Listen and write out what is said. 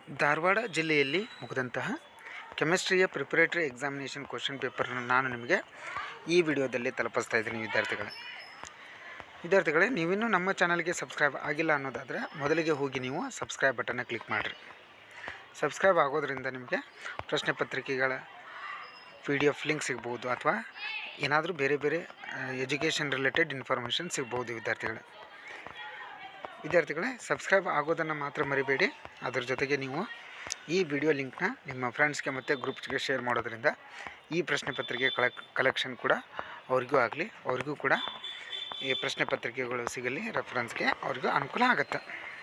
ಧಾರವಾಡ ಜಿಲ್ಲೆಯಲ್ಲಿ ಮುಗಿದಂತಹ ಕೆಮಿಸ್ಟ್ರಿಯ ಪ್ರಿಪರೇಟರಿ ಎಕ್ಸಾಮಿನೇಷನ್ ಕ್ವಶನ್ ಪೇಪರ್ನ ನಾನು ನಿಮಗೆ ಈ ವಿಡಿಯೋದಲ್ಲಿ ತಲುಪಿಸ್ತಾ ಇದ್ದೀನಿ ವಿದ್ಯಾರ್ಥಿಗಳೇ ವಿದ್ಯಾರ್ಥಿಗಳೇ ನೀವಿನ್ನೂ ನಮ್ಮ ಚಾನಲ್ಗೆ ಸಬ್ಸ್ಕ್ರೈಬ್ ಆಗಿಲ್ಲ ಅನ್ನೋದಾದರೆ ಮೊದಲಿಗೆ ಹೋಗಿ ನೀವು ಸಬ್ಸ್ಕ್ರೈಬ್ ಬಟನ್ನ ಕ್ಲಿಕ್ ಮಾಡಿರಿ ಸಬ್ಸ್ಕ್ರೈಬ್ ಆಗೋದ್ರಿಂದ ನಿಮಗೆ ಪ್ರಶ್ನೆ ಪತ್ರಿಕೆಗಳ ಪಿ ಡಿ ಎಫ್ ಲಿಂಕ್ ಸಿಗ್ಬೋದು ಅಥವಾ ಏನಾದರೂ ಬೇರೆ ಬೇರೆ ಎಜುಕೇಷನ್ ರಿಲೇಟೆಡ್ ಇನ್ಫಾರ್ಮೇಷನ್ ಸಿಗ್ಬೋದು ವಿದ್ಯಾರ್ಥಿಗಳೇ ವಿದ್ಯಾರ್ಥಿಗಳೇ ಸಬ್ಸ್ಕ್ರೈಬ್ ಆಗೋದನ್ನು ಮಾತ್ರ ಮರಿಬೇಡಿ ಅದರ ಜೊತೆಗೆ ನೀವು ಈ ವಿಡಿಯೋ ಲಿಂಕ್ನ ನಿಮ್ಮ ಫ್ರೆಂಡ್ಸ್ಗೆ ಮತ್ತು ಗ್ರೂಪ್ಸ್ಗೆ ಶೇರ್ ಮಾಡೋದ್ರಿಂದ ಈ ಪ್ರಶ್ನೆ ಪತ್ರಿಕೆ ಕಲೆಕ್ ಕಲೆಕ್ಷನ್ ಕೂಡ ಅವ್ರಿಗೂ ಆಗಲಿ ಅವ್ರಿಗೂ ಕೂಡ ಈ ಪ್ರಶ್ನೆ ಪತ್ರಿಕೆಗಳು ಸಿಗಲಿ ರೆಫರೆನ್ಸ್ಗೆ ಅವ್ರಿಗೂ ಅನುಕೂಲ ಆಗುತ್ತೆ